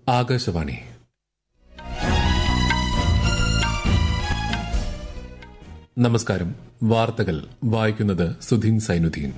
ആകാശവാണി നമസ്കാരം വാർത്തകൾ വായിക്കുന്നത് സുധീൻ സൈനുദ്ദീൻ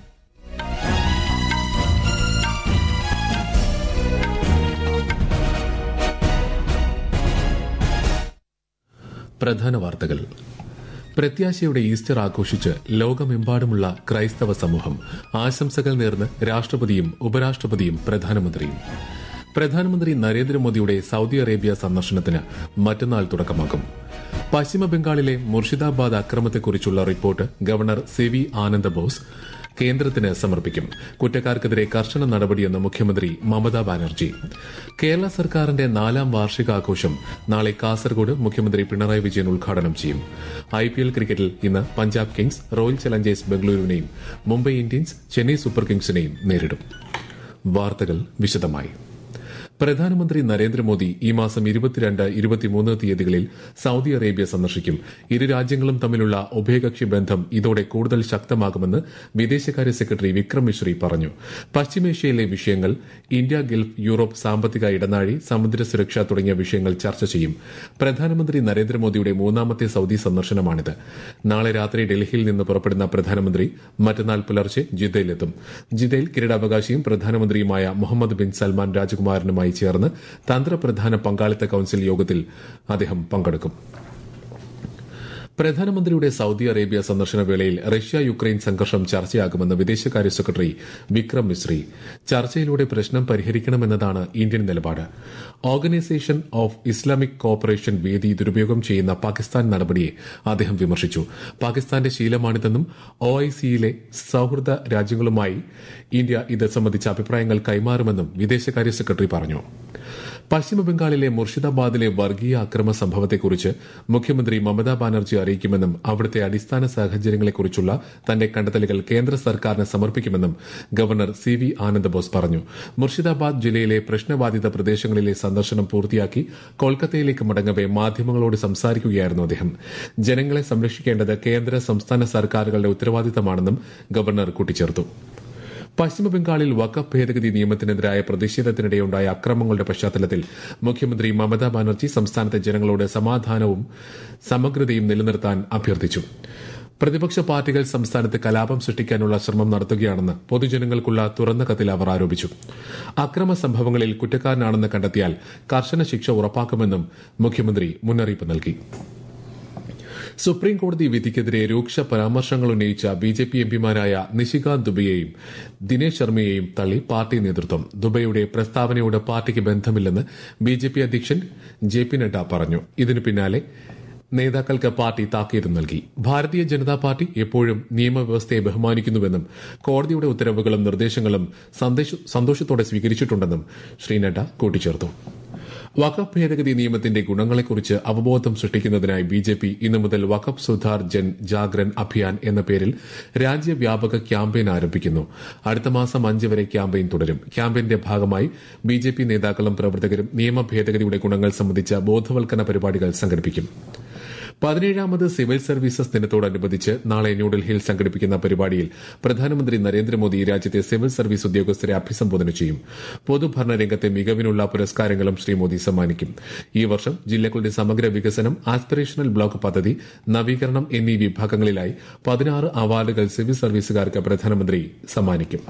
പ്രധാന വാർത്തകൾ പ്രത്യാശയുടെ ഈസ്റ്റർ ആഘോഷിച്ച് ലോകമെമ്പാടുമുള്ള ക്രൈസ്തവ സമൂഹം ആശംസകൾ നേർന്ന് രാഷ്ട്രപതിയും ഉപരാഷ്ട്രപതിയും പ്രധാനമന്ത്രിയും പ്രധാനമന്ത്രി നരേന്ദ്രമോദിയുടെ സൌദി അറേബ്യ സന്ദർശനത്തിന് മറ്റന്നാൾ തുടക്കമാകും പശ്ചിമ ബംഗാളിലെ മുർഷിദാബാദ് അക്രമത്തെക്കുറിച്ചുള്ള report governor C V Ananda Bose കേന്ദ്രത്തിന് സമർപ്പിക്കും കുറ്റക്കാർക്കെതിരെ കർശന നടപടിയെന്ന് മുഖ്യമന്ത്രി മമതാ ബാനർജി കേരള സർക്കാരിന്റെ നാലാം വാർഷികാഘോഷം നാളെ കാസർഗോഡ് മുഖ്യമന്ത്രി പിണറായി വിജയൻ ഉദ്ഘാടനം ചെയ്യും ഐപിഎൽ ക്രിക്കറ്റിൽ ഇന്ന് പഞ്ചാബ് കിങ്സ് റോയൽ ചലഞ്ചേഴ്സ് ബംഗളൂരുവിനെയും മുംബൈ ഇന്ത്യൻസ് ചെന്നൈ സൂപ്പർ കിങ്സിനെയും നേരിടും വാർത്തകൾ വിശദമായി പ്രധാനമന്ത്രി നരേന്ദ്രമോദി ഈ മാസം ഇരുപത്തിരണ്ട് ഇരുപത്തിമൂന്ന് തീയതികളിൽ സൌദി അറേബ്യ സന്ദർശിക്കും ഇരു രാജ്യങ്ങളും തമ്മിലുള്ള ഉഭയകക്ഷി ബന്ധം ഇതോടെ കൂടുതൽ ശക്തമാകുമെന്ന് വിദേശകാര്യ സെക്രട്ടറി വിക്രം മിശ്രി പറഞ്ഞു പശ്ചിമേഷ്യയിലെ വിഷയങ്ങൾ ഇന്ത്യ ഗൾഫ് യൂറോപ്പ് സാമ്പത്തിക ഇടനാഴി സമുദ്ര സുരക്ഷ തുടങ്ങിയ വിഷയങ്ങൾ ചർച്ച ചെയ്യും പ്രധാനമന്ത്രി നരേന്ദ്രമോദിയുടെ മൂന്നാമത്തെ സൌദി സന്ദർശനമാണിത് നാളെ രാത്രി ഡൽഹിയിൽ നിന്ന് പുറപ്പെടുന്ന പ്രധാനമന്ത്രി മറ്റന്നാൾ പുലർച്ചെ ജിദ്ദയിലെത്തും ജിദ്ദയിൽ കിരീടാവകാശിയും പ്രധാനമന്ത്രിയുമായ മുഹമ്മദ് ബിൻ സൽമാൻ രാജകുമാരനുമായി യുമായി ചേർന്ന് തന്ത്രപ്രധാന പങ്കാളിത്ത കൌൺസിൽ യോഗത്തിൽ അദ്ദേഹം പങ്കെടുക്കും പ്രധാനമന്ത്രിയുടെ സൌദി അറേബ്യ സന്ദർശന വേളയിൽ റഷ്യ യുക്രൈൻ സംഘർഷം ചർച്ചയാകുമെന്ന് വിദേശകാര്യ സെക്രട്ടറി വിക്രം മിശ്രി ചർച്ചയിലൂടെ പ്രശ്നം പരിഹരിക്കണമെന്നതാണ് ഇന്ത്യൻ നിലപാട് ഓർഗനൈസേഷൻ ഓഫ് ഇസ്ലാമിക് കോഓപ്പറേഷൻ വേദി ദുരുപയോഗം ചെയ്യുന്ന പാകിസ്ഥാൻ നടപടിയെ അദ്ദേഹം വിമർശിച്ചു പാകിസ്ഥാന്റെ ശീലമാണിതെന്നും ഒഐസിയിലെ സൌഹൃദ രാജ്യങ്ങളുമായി ഇന്ത്യ ഇത് സംബന്ധിച്ച അഭിപ്രായങ്ങൾ കൈമാറുമെന്നും വിദേശകാര്യ സെക്രട്ടറി പറഞ്ഞു പശ്ചിമബംഗാളിലെ മുർഷിദാബാദിലെ വർഗീയ അക്രമ സംഭവത്തെക്കുറിച്ച് മുഖ്യമന്ത്രി മമതാ ബാനർജി അറിയിക്കുമെന്നും അവിടുത്തെ അടിസ്ഥാന സാഹചര്യങ്ങളെക്കുറിച്ചുള്ള തന്റെ കണ്ടെത്തലുകൾ കേന്ദ്ര സർക്കാരിന് സമർപ്പിക്കുമെന്നും ഗവർണർ സി വി ആനന്ദബോസ് പറഞ്ഞു മുർഷിദാബാദ് ജില്ലയിലെ പ്രശ്നബാധിത പ്രദേശങ്ങളിലെ സന്ദർശനം പൂർത്തിയാക്കി കൊൽക്കത്തയിലേക്ക് മടങ്ങവെ മാധ്യമങ്ങളോട് സംസാരിക്കുകയായിരുന്നു അദ്ദേഹം ജനങ്ങളെ സംരക്ഷിക്കേണ്ടത് കേന്ദ്ര സംസ്ഥാന സർക്കാരുകളുടെ ഉത്തരവാദിത്തമാണെന്നും ഗവർണർ കൂട്ടിച്ചേർത്തു പശ്ചിമബംഗാളിൽ വഖഫ് ഭേദഗതി നിയമത്തിനെതിരായ പ്രതിഷേധത്തിനിടെയുണ്ടായ അക്രമങ്ങളുടെ പശ്ചാത്തലത്തിൽ മുഖ്യമന്ത്രി മമതാ ബാനർജി സംസ്ഥാനത്തെ ജനങ്ങളോട് സമാധാനവും സമഗ്രതയും നിലനിർത്താൻ അഭ്യർത്ഥിച്ചു പ്രതിപക്ഷ പാർട്ടികൾ സംസ്ഥാനത്ത് കലാപം സൃഷ്ടിക്കാനുള്ള ശ്രമം നടത്തുകയാണെന്ന് പൊതുജനങ്ങൾക്കുള്ള തുറന്ന കത്തിൽ അവർ ആരോപിച്ചു അക്രമ സംഭവങ്ങളിൽ കുറ്റക്കാരനാണെന്ന് കണ്ടെത്തിയാൽ കർശന ശിക്ഷ ഉറപ്പാക്കുമെന്നും മുഖ്യമന്ത്രി മുന്നറിയിപ്പ് നൽകി സുപ്രീം കോടതി വിധിക്കെതിരെ രൂക്ഷ പരാമർശങ്ങൾ ഉന്നയിച്ച ബി ജെ പി എംപിമാരായ നിഷികാന്ത് ദുബെയെയും ദിനേശ് ശർമ്മയെയും തള്ളി പാർട്ടി നേതൃത്വം ദുബൈയുടെ പ്രസ്താവനയോട് പാർട്ടിക്ക് ബന്ധമില്ലെന്ന് ബി ജെ പി അധ്യക്ഷൻ ജെ പി നഡ്ഡ പറഞ്ഞു ഇതിനു പിന്നാലെ നേതാക്കൾക്ക് പാർട്ടി താക്കീത് നൽകി ഭാരതീയ ജനതാ പാർട്ടി എപ്പോഴും നിയമവ്യവസ്ഥയെ ബഹുമാനിക്കുന്നുവെന്നും കോടതിയുടെ ഉത്തരവുകളും നിർദ്ദേശങ്ങളും സന്തോഷത്തോടെ സ്വീകരിച്ചിട്ടുണ്ടെന്നും ശ്രീ നഡ്ഡ കൂട്ടിച്ചേർത്തു വഖഫ് ഭേദഗതി നിയമത്തിന്റെ ഗുണങ്ങളെക്കുറിച്ച് അവബോധം സൃഷ്ടിക്കുന്നതിനായി ബി ജെ പി ഇന്നു മുതൽ വഖഫ് സുധാർ ജൻ ജാഗ്രൻ അഭിയാൻ എന്ന പേരിൽ രാജ്യവ്യാപക ക്യാമ്പയിൻ ആരംഭിക്കുന്നു അടുത്ത മാസം അഞ്ച് വരെ ക്യാമ്പയിൻ തുടരും ക്യാമ്പയിന്റെ ഭാഗമായി ബി ജെ പി നേതാക്കളും പ്രവർത്തകരും നിയമ ഭേദഗതിയുടെ ഗുണങ്ങൾ സംബന്ധിച്ച ബോധവൽക്കരണ പരിപാടികൾ സംഘടിപ്പിക്കും പതിനേഴാമത് സിവിൽ സർവീസസ് ദിനത്തോടനുബന്ധിച്ച് നാളെ ന്യൂഡൽഹിയിൽ സംഘടിപ്പിക്കുന്ന പരിപാടിയിൽ പ്രധാനമന്ത്രി നരേന്ദ്രമോദി രാജ്യത്തെ സിവിൽ സർവീസ് ഉദ്യോഗസ്ഥരെ അഭിസംബോധന ചെയ്യും പൊതുഭരണ രംഗത്തെ മികവിനുള്ള പുരസ്കാരങ്ങളും ശ്രീ മോദി സമ്മാനിക്കും ഈ വർഷം ജില്ലകളുടെ സമഗ്ര വികസനം ആസ്പിറേഷണൽ ബ്ലോക്ക് പദ്ധതി നവീകരണം എന്നീ വിഭാഗങ്ങളിലായി പതിനാറ് അവാർഡുകൾ സിവിൽ സർവീസുകാർക്ക് പ്രധാനമന്ത്രി സമ്മാനിക്കും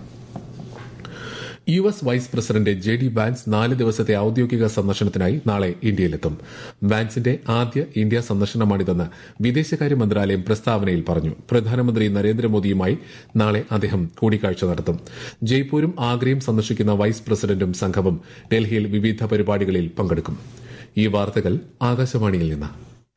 U S vice president J D Vance നാല് ദിവസത്തെ ഔദ്യോഗിക സന്ദർശനത്തിനായി നാളെ ഇന്ത്യയിലെത്തും വാൻസിന്റെ ആദ്യ ഇന്ത്യ സന്ദർശനമാണിതെന്ന് വിദേശകാര്യ മന്ത്രാലയം പ്രസ്താവനയിൽ പറഞ്ഞു പ്രധാനമന്ത്രി നരേന്ദ്രമോദിയുമായി നാളെ അദ്ദേഹം കൂടിക്കാഴ്ച നടത്തും ജയ്പൂരും ആഗ്രയും സന്ദർശിക്കുന്ന വൈസ് പ്രസിഡന്റും സംഘവും ഡൽഹിയിൽ വിവിധ പരിപാടികളിൽ പങ്കെടുക്കും ഈ വാർത്തകൾ ആകാശവാണിയിൽ നിന്ന്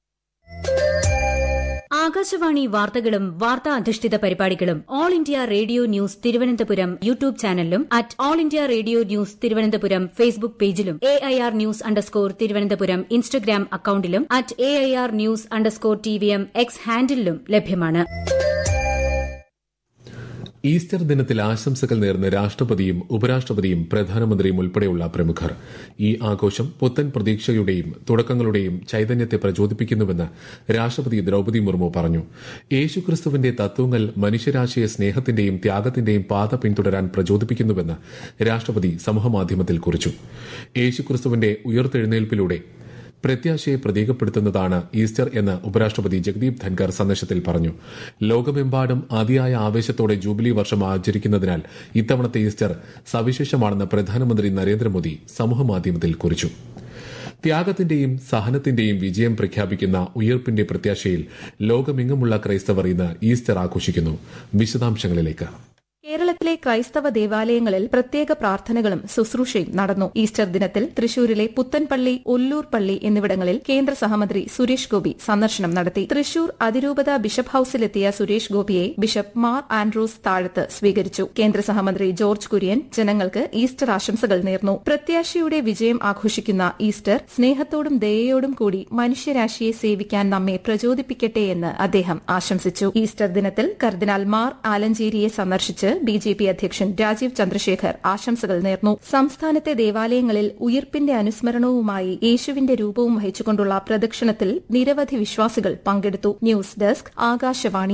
ആകാശവാണി വാർത്തകളും വാർത്താ അധിഷ്ഠിത പരിപാടികളും all India radio news Thiruvananthapuram YouTube ചാനലിലും at all India radio news Thiruvananthapuram Facebook പേജിലും A I R news underscore Thiruvananthapuram Instagram അക്കൌണ്ടിലും at A I R news underscore T V M X ഹാൻഡിലും ലഭ്യമാണ് ഈസ്റ്റർ ദിനത്തിൽ ആശംസകൾ നേർന്ന് രാഷ്ട്രപതിയും ഉപരാഷ്ട്രപതിയും പ്രധാനമന്ത്രിയും ഉൾപ്പെടെയുള്ള പ്രമുഖർ ഈ ആഘോഷം പുത്തൻ പ്രതീക്ഷയുടെയും തുടക്കങ്ങളുടെയും ചൈതന്യത്തെ പ്രചോദിപ്പിക്കുന്നുവെന്ന് രാഷ്ട്രപതി ദ്രൌപദി മുർമു പറഞ്ഞു യേശുക്രിസ്തുവിന്റെ തത്വങ്ങൾ മനുഷ്യരാശിയെ സ്നേഹത്തിന്റെയും ത്യാഗത്തിന്റെയും പാത പിന്തുടരാൻ പ്രചോദിപ്പിക്കുന്നുവെന്ന് രാഷ്ട്രപതി സമൂഹമാധ്യമത്തിൽ കുറിച്ചു യേശുക്രിസ്തുവിന്റെ ഉയർത്തെഴുന്നേൽപ്പിലൂടെ പ്രത്യാശയെ പ്രതീകപ്പെടുത്തുന്നതാണ് ഈസ്റ്റർ എന്ന് ഉപരാഷ്ട്രപതി ജഗദീപ് ധൻകർ സന്ദേശത്തിൽ പറഞ്ഞു ലോകമെമ്പാടും അതിയായ ആവേശത്തോടെ ജൂബിലി വർഷം ആചരിക്കുന്നതിനാൽ ഇത്തവണത്തെ ഈസ്റ്റർ സവിശേഷമാണെന്ന് പ്രധാനമന്ത്രി നരേന്ദ്രമോദി സമൂഹമാധ്യമത്തിൽ കുറിച്ചു ത്യാഗത്തിന്റെയും സഹനത്തിന്റെയും വിജയം പ്രഖ്യാപിക്കുന്ന ഉയർപ്പിന്റെ പ്രത്യാശയിൽ ലോകമെങ്ങുമുള്ള ക്രൈസ്തവർ ഇന്ന് ഈസ്റ്റർ ആഘോഷിക്കുന്നു വിശദാംശങ്ങളിലേക്ക് കേരളത്തിലെ ക്രൈസ്തവ ദേവാലയങ്ങളിൽ പ്രത്യേക പ്രാർത്ഥനകളും ശുശ്രൂഷയും നടന്നു ഈസ്റ്റർ ദിനത്തിൽ തൃശൂരിലെ പുത്തൻപള്ളി ഒല്ലൂർ പള്ളി എന്നിവിടങ്ങളിൽ കേന്ദ്ര സഹമന്ത്രി സുരേഷ് ഗോപി സന്ദർശനം നടത്തി തൃശൂർ അതിരൂപത ബിഷപ്പ് ഹൌസിലെത്തിയ സുരേഷ് ഗോപിയെ ബിഷപ്പ് മാർ ആൻഡ്രൂസ് താഴത്ത് സ്വീകരിച്ചു കേന്ദ്ര സഹമന്ത്രി ജോർജ് കുര്യൻ ജനങ്ങൾക്ക് ഈസ്റ്റർ ആശംസകൾ നേർന്നു പ്രത്യാശയുടെ വിജയം ആഘോഷിക്കുന്ന ഈസ്റ്റർ സ്നേഹത്തോടും ദയയോടും കൂടി മനുഷ്യരാശിയെ സേവിക്കാൻ നമ്മെ പ്രചോദിപ്പിക്കട്ടെ എന്ന് അദ്ദേഹം ആശംസിച്ചു ഈസ്റ്റർ ദിനത്തിൽ കർദിനാൾ മാർ ആലഞ്ചേരിയെ സന്ദർശിച്ച് ബി ജെ പി അധ്യക്ഷൻ രാജീവ് ചന്ദ്രശേഖർ ആശംസകൾ നേർന്നു സംസ്ഥാനത്തെ ദേവാലയങ്ങളിൽ ഉയിർപ്പിന്റെ അനുസ്മരണവുമായി യേശുവിന്റെ രൂപവും വഹിച്ചുകൊണ്ടുള്ള പ്രദക്ഷിണത്തിൽ നിരവധി വിശ്വാസികൾ പങ്കെടുത്തു ന്യൂസ് ഡെസ്ക് ആകാശവാണി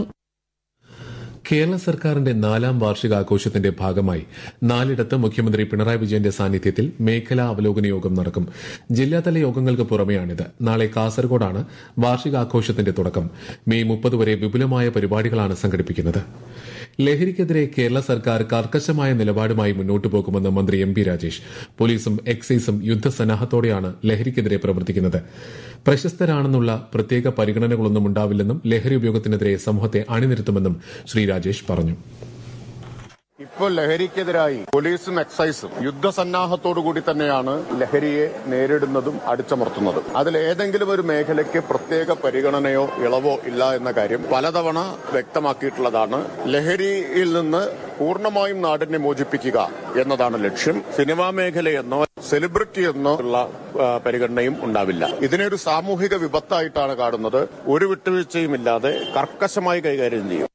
കേരള സർക്കാരിന്റെ നാലാം വാർഷികാഘോഷത്തിന്റെ ഭാഗമായി നാലിടത്ത് മുഖ്യമന്ത്രി പിണറായി വിജയന്റെ സാന്നിധ്യത്തിൽ മേഖലാ അവലോകന യോഗം നടക്കും ജില്ലാതല യോഗങ്ങൾക്ക് പുറമെയാണിത് നാളെ കാസർഗോഡാണ് വാർഷികാഘോഷത്തിന്റെ തുടക്കം മെയ് മുപ്പത് വരെ വിപുലമായ പരിപാടികളാണ് സംഘടിപ്പിക്കുന്നത് ലഹരിക്കെതിരെ കേരള സർക്കാർ കർക്കശമായ നിലപാടുമായി മുന്നോട്ടു പോകുമെന്ന് മന്ത്രി എം പി രാജേഷ് പോലീസും എക്സൈസും യുദ്ധസന്നാഹത്തോടെയാണ് ലഹരിക്കെതിരെ പ്രവർത്തിക്കുന്നത് പ്രശസ്തരാണെന്നുള്ള പ്രത്യേക പരിഗണനകളൊന്നും ഉണ്ടാവില്ലെന്നും ലഹരി ഉപയോഗത്തിനെതിരെ സമൂഹത്തെ അണിനിരത്തുമെന്നും ശ്രീ രാജേഷ് പറഞ്ഞു ഇപ്പോൾ ലഹരിക്കെതിരായി പോലീസും എക്സൈസും യുദ്ധസന്നാഹത്തോടു കൂടി തന്നെയാണ് ലഹരിയെ നേരിടുന്നതും അടിച്ചമർത്തുന്നതും അതിൽ ഏതെങ്കിലും ഒരു മേഖലയ്ക്ക് പ്രത്യേക പരിഗണനയോ ഇളവോ ഇല്ല എന്ന കാര്യം പലതവണ വ്യക്തമാക്കിയിട്ടുള്ളതാണ് ലഹരിയിൽ നിന്ന് പൂർണ്ണമായും നാടിനെ മോചിപ്പിക്കുക എന്നതാണ് ലക്ഷ്യം സിനിമാ മേഖലയെന്നോ സെലിബ്രിറ്റി എന്നോ ഉള്ള ആ, പരിഗണനയും ഉണ്ടാവില്ല ഇതിനെ ഒരു സാമൂഹിക വിപത്തായിട്ടാണ് കാണുന്നത് ഒരു വിട്ടുവീഴ്ചയുമില്ലാതെ കർക്കശമായി കൈകാര്യം ചെയ്യും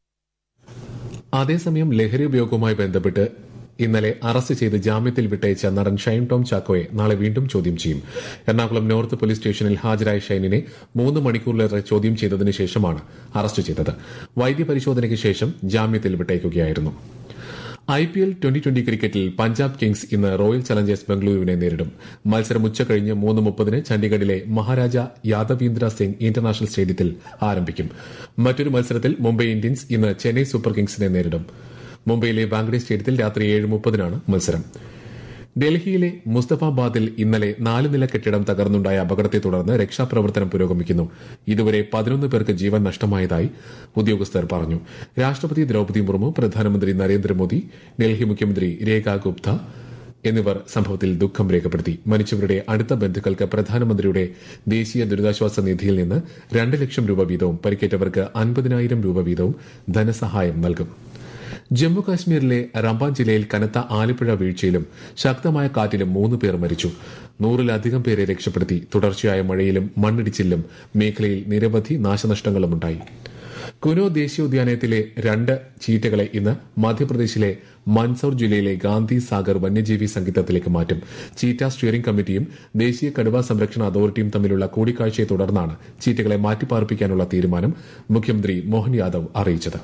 അതേസമയം ലഹരി ഉപയോഗവുമായി ബന്ധപ്പെട്ട് ഇന്നലെ അറസ്റ്റ് ചെയ്ത് ജാമ്യത്തിൽ വിട്ടയച്ച നടൻ ഷൈൻ ടോം ചാക്കോയെ നാളെ വീണ്ടും ചോദ്യം ചെയ്യും എറണാകുളം നോർത്ത് പോലീസ് സ്റ്റേഷനിൽ ഹാജരായ ഷൈനിനെ മൂന്ന് മണിക്കൂറിലേറെ ചോദ്യം ചെയ്തതിനു ശേഷമാണ് അറസ്റ്റ് ചെയ്തത് വൈദ്യപരിശോധനയ്ക്ക് ശേഷം ജാമ്യത്തിൽ വിട്ടയക്കുകയായിരുന്നു I P L twenty twenty ക്രിക്കറ്റിൽ പഞ്ചാബ് കിങ്സ് ഇന്ന് റോയൽ ചലഞ്ചേഴ്സ് ബംഗളൂരുവിനെ നേരിടും മത്സരം ഉച്ചകഴിഞ്ഞ് മൂന്ന് മുപ്പതിന് ചണ്ഡീഗഡിലെ മഹാരാജ യാദവീന്ദ്ര സിംഗ് ഇന്റർനാഷണൽ സ്റ്റേഡിയത്തിൽ ആരംഭിക്കും മറ്റൊരു മത്സരത്തിൽ മുംബൈ ഇന്ത്യൻസ് ഇന്ന് ചെന്നൈ സൂപ്പർ കിങ്സിനെ നേരിടും മുംബൈയിലെ വാങ്കഡെ സ്റ്റേഡിയത്തിൽ രാത്രി ഏഴ് മുപ്പതിനാണ് മത്സരം ഡൽഹിയിലെ മുസ്തഫാബാദിൽ ഇന്നലെ നാല് നില കെട്ടിടം തകർന്നുണ്ടായ അപകടത്തെ തുടർന്ന് രക്ഷാപ്രവർത്തനം പുരോഗമിക്കുന്നു ഇതുവരെ പതിനൊന്ന് പേർക്ക് ജീവൻ നഷ്ടമായതായി ഉദ്യോഗസ്ഥർ പറഞ്ഞു രാഷ്ട്രപതി ദ്രൌപദി മുർമു പ്രധാനമന്ത്രി നരേന്ദ്രമോദി ഡൽഹി മുഖ്യമന്ത്രി രേഖ ഗുപ്ത എന്നിവർ സംഭവത്തിൽ ദുഃഖം രേഖപ്പെടുത്തി മരിച്ചവരുടെ അടുത്ത ബന്ധുക്കൾക്ക് പ്രധാനമന്ത്രിയുടെ ദേശീയ ദുരിതാശ്വാസ നിധിയിൽ നിന്ന് രണ്ട് ലക്ഷം രൂപ വീതവും പരിക്കേറ്റവർക്ക് അൻപതിനായിരം രൂപ വീതവും ധനസഹായം നൽകും ജമ്മു കാശ്മീരിലെ റംബാൻ ജില്ലയിൽ കനത്ത ആലിപ്പുഴ വീഴ്ചയിലും ശക്തമായ കാറ്റിലും മൂന്ന് പേർ മരിച്ചു നൂറിലധികം പേരെ രക്ഷപ്പെടുത്തി തുടർച്ചയായ മഴയിലും മണ്ണിടിച്ചിലും മേഖലയിൽ നിരവധി നാശനഷ്ടങ്ങളുമുണ്ടായി കുനോ ദേശീയോദ്യാനത്തിലെ രണ്ട് ചീറ്റകളെ ഇന്ന് മധ്യപ്രദേശിലെ മൻസൌർ ജില്ലയിലെ ഗാന്ധി സാഗർ വന്യജീവി സങ്കേതത്തിലേക്ക് മാറ്റും ചീറ്റ സ്റ്റിയറിംഗ് കമ്മിറ്റിയും ദേശീയ കടുവ സംരക്ഷണ അതോറിറ്റിയും തമ്മിലുള്ള കൂടിക്കാഴ്ചയെ തുടർന്നാണ് ചീറ്റകളെ മാറ്റിപ്പാർപ്പിക്കാനുള്ള തീരുമാനം മുഖ്യമന്ത്രി മോഹൻ യാദവ് അറിയിച്ചത്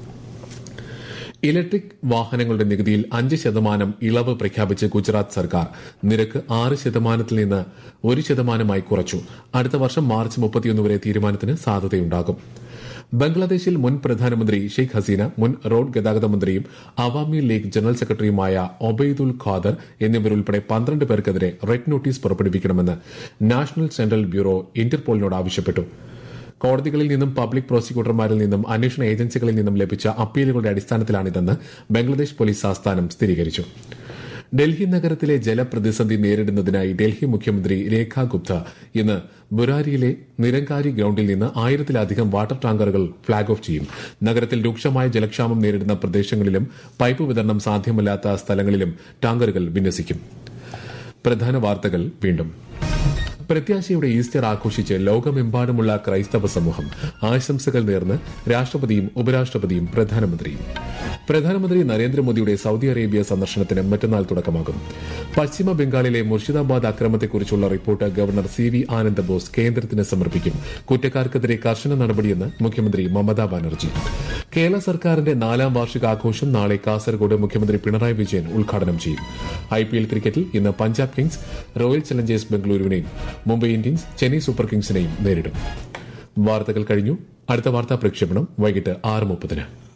ഇലക്ട്രിക് വാഹനങ്ങളുടെ നികുതിയിൽ അഞ്ച് ശതമാനം ഇളവ് പ്രഖ്യാപിച്ച് ഗുജറാത്ത് സർക്കാർ നിരക്ക് ആറ് ശതമാനത്തിൽ നിന്ന് ഒരു ശതമാനമായി കുറച്ചു അടുത്ത വർഷം മാർച്ച് മുപ്പത്തിയൊന്ന് വരെ തീരുമാനത്തിന് സാധ്യതയുണ്ടാകും ബംഗ്ലാദേശിൽ മുൻ പ്രധാനമന്ത്രി ഷെയ്ഖ് ഹസീന മുൻ റോഡ് ഗതാഗത മന്ത്രിയും അവാമി ലീഗ് ജനറൽ സെക്രട്ടറിയുമായ ഒബൈദുൽ ഖാദർ എന്നിവരുൾപ്പെടെ പന്ത്രണ്ട് പേർക്കെതിരെ റെഡ് നോട്ടീസ് പുറപ്പെടുവിക്കണമെന്ന് നാഷണൽ സെൻട്രൽ ബ്യൂറോ ഇന്റർപോളിനോട് ആവശ്യപ്പെട്ടു കോടതികളിൽ നിന്നും പബ്ലിക് പ്രോസിക്യൂട്ടർമാരിൽ നിന്നും അന്വേഷണ ഏജൻസികളിൽ നിന്നും ലഭിച്ച അപ്പീലുകളുടെ അടിസ്ഥാനത്തിലാണിതെന്ന് ബംഗ്ലാദേശ് പോലീസ് ആസ്ഥാനം സ്ഥിരീകരിച്ചു ഡൽഹി നഗരത്തിലെ ജലപ്രതിസന്ധി നേരിടുന്നതിനായി ഡൽഹി മുഖ്യമന്ത്രി രേഖ ഗുപ്ത ഇന്ന് ബുരാരിയിലെ നിരങ്കാരി ഗ്രൌണ്ടിൽ നിന്ന് ആയിരത്തിലധികം വാട്ടർ ടാങ്കറുകൾ ഫ്ളാഗ് ഓഫ് ചെയ്യും നഗരത്തിൽ രൂക്ഷമായ ജലക്ഷാമം നേരിടുന്ന പ്രദേശങ്ങളിലും പൈപ്പ് വിതരണം സാധ്യമല്ലാത്ത സ്ഥലങ്ങളിലും ടാങ്കറുകൾ വിന്യസിക്കും പ്രധാന വാർത്തകൾ വീണ്ടും പ്രത്യാശയുടെ ഈസ്റ്റർ ആഘോഷിച്ച് ലോകമെമ്പാടുമുള്ള ക്രൈസ്തവ സമൂഹം ആശംസകൾ നേർന്ന് രാഷ്ട്രപതിയും ഉപരാഷ്ട്രപതിയും പ്രധാനമന്ത്രിയും പ്രധാനമന്ത്രി നരേന്ദ്രമോദിയുടെ സൌദി അറേബ്യ സന്ദർശനത്തിന് മറ്റന്നാൾ തുടക്കമാകും പശ്ചിമ ബംഗാളിലെ മുർഷിദാബാദ് അക്രമത്തെക്കുറിച്ചുള്ള report governor C V Ananda Bose കേന്ദ്രത്തിന് സമർപ്പിക്കും കുറ്റക്കാർക്കെതിരെ കർശന നടപടിയെന്ന് മുഖ്യമന്ത്രി മമതാ ബാനർജി കേരള സർക്കാരിന്റെ നാലാം വാർഷികാഘോഷം നാളെ കാസർഗോഡ് മുഖ്യമന്ത്രി പിണറായി വിജയൻ ഉദ്ഘാടനം ചെയ്യും ഐപിഎൽ ക്രിക്കറ്റിൽ ഇന്ന് പഞ്ചാബ് കിങ്സ് റോയൽ ചലഞ്ചേഴ്സ് ബംഗളൂരുവിനെയും മുംബൈ ഇന്ത്യൻസ് ചെന്നൈ സൂപ്പർ കിങ്സിനെയും നേരിടും വാർത്തകൾ കഴിഞ്ഞു അടുത്ത വാർത്താ പ്രക്ഷേപണം വൈകിട്ട് ആറ് മുപ്പതിന്